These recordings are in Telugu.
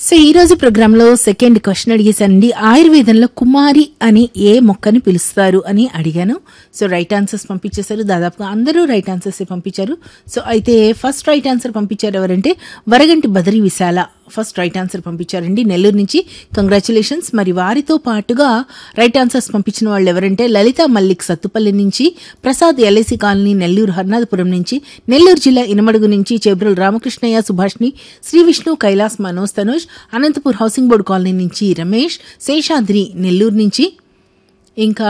సో ఈ రోజు ప్రోగ్రామ్ లో సెకండ్ క్వశ్చన్ అడిగేశానండి ఆయుర్వేదంలో కుమారి అని ఏ మొక్కని పిలుస్తారు అని అడిగాను సో రైట్ ఆన్సర్స్ పంపించేశారు దాదాపుగా అందరూ రైట్ ఆన్సర్స్ పంపించారు సో అయితే ఫస్ట్ రైట్ ఆన్సర్ పంపించారు ఎవరంటే Varaganti Badari Vishala first right answer పంపించారండి నెల్లూరు నుంచి కంగ్రాచులేషన్స్ మరి వారితో పాటుగా రైట్ ఆన్సర్స్ పంపించిన వాళ్ళు ఎవరంటే లలిత మల్లిక్ సత్తుపల్లి నుంచి ప్రసాద్ ఎల్ఐసి కాలనీ నెల్లూరు హర్నాథపురం నుంచి నెల్లూరు జిల్లా ఇనమడుగు నుంచి Chebrol Ramakrishnaiah Subhashini Sri Vishnu Kailash Manoj Tanoj Anantapur housing board colony నుంచి రమేష్ శేషాద్రి నెల్లూరు నుంచి ఇంకా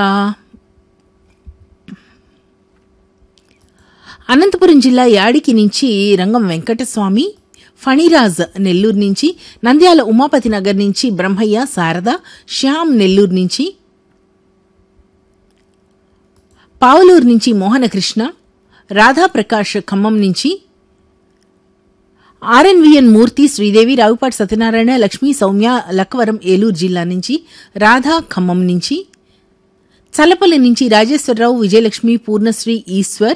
అనంతపురం జిల్లా యాడికి నుంచి రంగం వెంకటస్వామి ఫణిరాజ్ నెల్లూరు నుంచి నంద్యాల ఉమాపతి నగర్ నుంచి బ్రహ్మయ్య శారద శ్యామ్ నెల్లూరు నుంచి పావులూరు నుంచి మోహనకృష్ణ రాధాప్రకాష్ ఖమ్మం నుంచి ఆర్ఎన్విఎన్ మూర్తి శ్రీదేవి రావుపాటి సత్యనారాయణ లక్ష్మీ సౌమ్య లక్కవరం ఏలూరు జిల్లా నుంచి రాధా ఖమ్మం నుంచి చల్లపల్లి నుంచి రాజేశ్వరరావు విజయలక్ష్మి పూర్ణశ్రీ ఈశ్వర్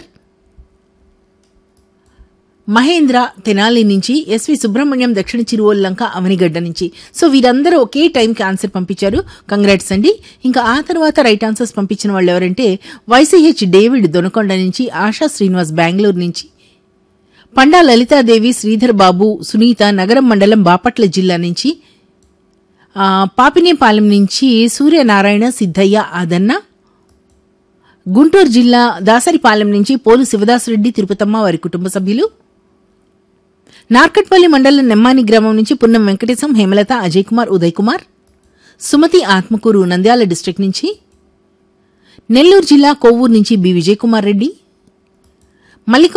మహేంద్ర తెనాలి నుంచి ఎస్వి సుబ్రహ్మణ్యం దక్షిణ చిరువల్లంక అవనిగడ్డ నుంచి సో వీరందరూ ఒకే టైంకి ఆన్సర్ పంపించారు కంగ్రాట్స్ అండి ఇంకా ఆ తర్వాత రైట్ ఆన్సర్స్ పంపించిన వాళ్ళు ఎవరంటే వైసీహెచ్ డేవిడ్ దొనకొండ నుంచి ఆశా శ్రీనివాస్ బెంగళూరు నుంచి పండా లలితాదేవి శ్రీధర్ బాబు సునీత నగరం మండలం బాపట్ల జిల్లా నుంచి ఆ, పాపినేపాలెం నుంచి సూర్యనారాయణ సిద్ధయ్య ఆదన్న గుంటూరు జిల్లా దాసరిపాలెం నుంచి పోలు శివదాసరెడ్డి తిరుపతమ్మ వారి కుటుంబ సభ్యులు నార్కట్పల్లి మండలం నెమ్మాని గ్రామం నుంచి పున్నం వెంకటేశం హేమలత అజయ్ కుమార్ ఉదయ్ కుమార్ సుమతి ఆత్మకూరు నంద్యాల డిస్ట్రిక్ట్ నుంచి నెల్లూరు జిల్లా కొవ్వూరు నుంచి బి విజయ్ కుమార్ రెడ్డి మల్లికా